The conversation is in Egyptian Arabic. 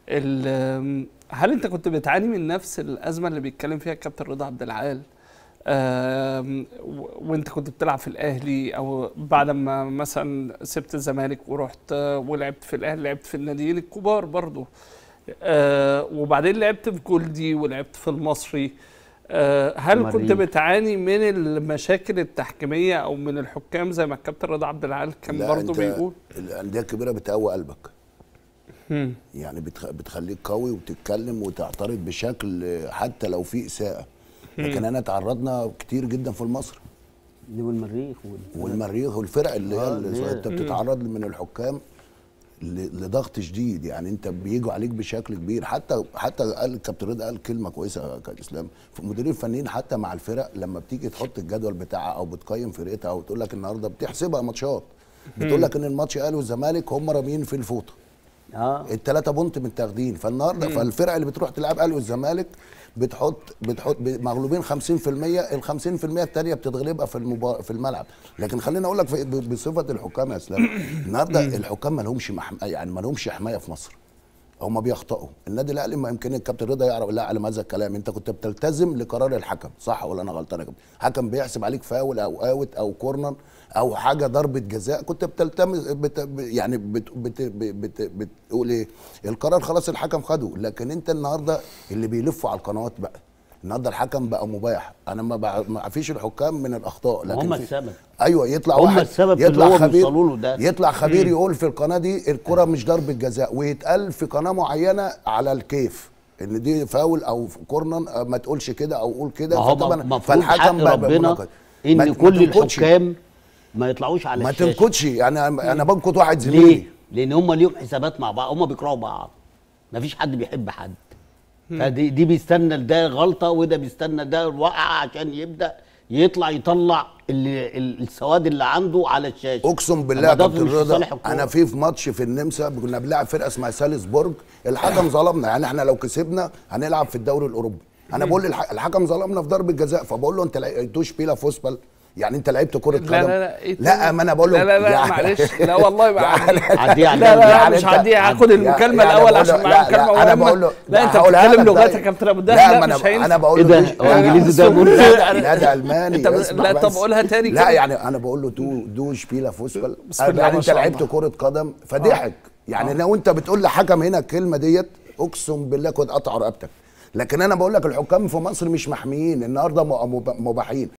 ال- هل انت كنت بتعاني من نفس الازمه اللي بيتكلم فيها الكابتن رضا عبد العال آم، و- وانت كنت بتلعب في الاهلي او بعد ما مثلا سبت الزمالك ورحت آه، ولعبت في الاهلي لعبت في الناديين الكبار برضو آه، وبعدين لعبت في جولدي ولعبت في المصري آه، هل كنت المريخ. بتعاني من المشاكل التحكيميه او من الحكام زي ما الكابتن رضا عبد العال كان لا، برضو أنت بيقول الانديه الكبيره بتقوي قلبك مم. يعني بتخ... بتخليك قوي وتتكلم وتعترض بشكل حتى لو في اساءه لكن انا تعرضنا كتير جدا في المصري دي والمريخ وال... والمريخ والفرق اللي هي آه، اللي اللي هي- انت بتتعرض من الحكام ل- لضغط شديد يعني انت بيجوا عليك بشكل كبير حتى حتى قال الكابتن رضا قال كلمه كويسه كاسلام المديرين الفنيين حتى مع الفرق لما بتيجي تحط الجدول بتاعها او بتقيم فرقتها او تقول لك النهارده بتحسبها ماتشات بتقول لك ان الماتش اهلي والزمالك هم راميين في الفوطه اه الثلاثه بونت متاخدين فالنهارده فالفرق اللي بتروح تلعب اهلي والزمالك بتحط بتحط مغلوبين 50% ال 50% الثانيه بتتغلبها في المبا... في الملعب لكن خليني اقول لك في... ب- بصفه الحكام يا اسلام النهارده الحكام ما لهمش محم... يعني ما لهمش حمايه في مصر هم بيخطئوا النادي الاهلي ما يمكن الكابتن رضا يعرف لا على هذا الكلام انت كنت بتلتزم لقرار الحكم صح ولا انا غلطان يا كابتن حكم بيحسب عليك فاول او اوت او كورنر او حاجه ضربه جزاء كنت بتلتمس بت يعني بت بت بت بت بتقول ايه القرار خلاص الحكم خده لكن انت النهارده اللي بيلفوا على القنوات بقى النهارده الحكم بقى مباح انا ما بع- ما فيش الحكام من الاخطاء لكن هم في- السبب. ايوه يطلع هم واحد السبب في يطلع اللي هو خبير بيوصلوا له ده. يطلع خبير يقول في القناه دي الكره مش ضربه جزاء ويتقال في قناه معينه على الكيف ان دي فاول او كورنر آه، ما تقولش كده او قول كده ما هو فطبعاً- المفروض حق بقى- بقى ربنا مناقض. ما- ان ما كل تنقدش. الحكام ما يطلعوش على ما الشاشه تنقدش يعني انا أنا بنقد واحد ليه؟ زميلي لان هم ليهم حسابات مع بعض هم بيكرهوا بعض مفيش حد بيحب حد فدي دي بيستنى ده غلطه وده بيستنى ده وقع عشان يبدا يطلع يطلع اللي ال- السواد اللي عنده على الشاشه اقسم بالله يا طب ده كابتن مش في رضا صالح الكورة. انا في في ماتش في النمسا كنا بنلعب فرقه اسمها سالزبورج الحكم ظلمنا يعني احنا لو كسبنا هنلعب في الدوري الاوروبي انا بقول للح- الحكم ظلمنا في ضربه جزاء فبقول له انت لقيتوش بيلا فوسبال يعني انت لعبت كره قدم لا لا لا إيه لا تاني؟ ما انا بقول له لا لا لا يعني- معلش لا والله ما يعني- عديها لا لا لا يعني مش أنت- هعديها هاخد يعني- المكالمه يعني الاول بقول له- عشان معايا لا، مكالمه لا، أنا مهمة. بقول له- لا انت هقولها بتتكلم لك لغات طيب. يا كابتن ابو الدهب لا لا ما انا مش هينفع انا بقول إيه له ده؟ دي- هو إنجليزي ده لا، بقول- لا لا ده الماني أنت ب- اسمع لا، طب بس. قولها تاني لا كده. يعني انا بقول له تو دو شبيلا فوسبال بسم الله يعني ما انت شاء لعبت الله. كره قدم فضحك يعني لو انت بتقول لحكم هنا الكلمه ديت اقسم بالله كنت قطع رقبتك لكن انا بقول لك الحكام في مصر مش محميين النهارده م- مب- مباحين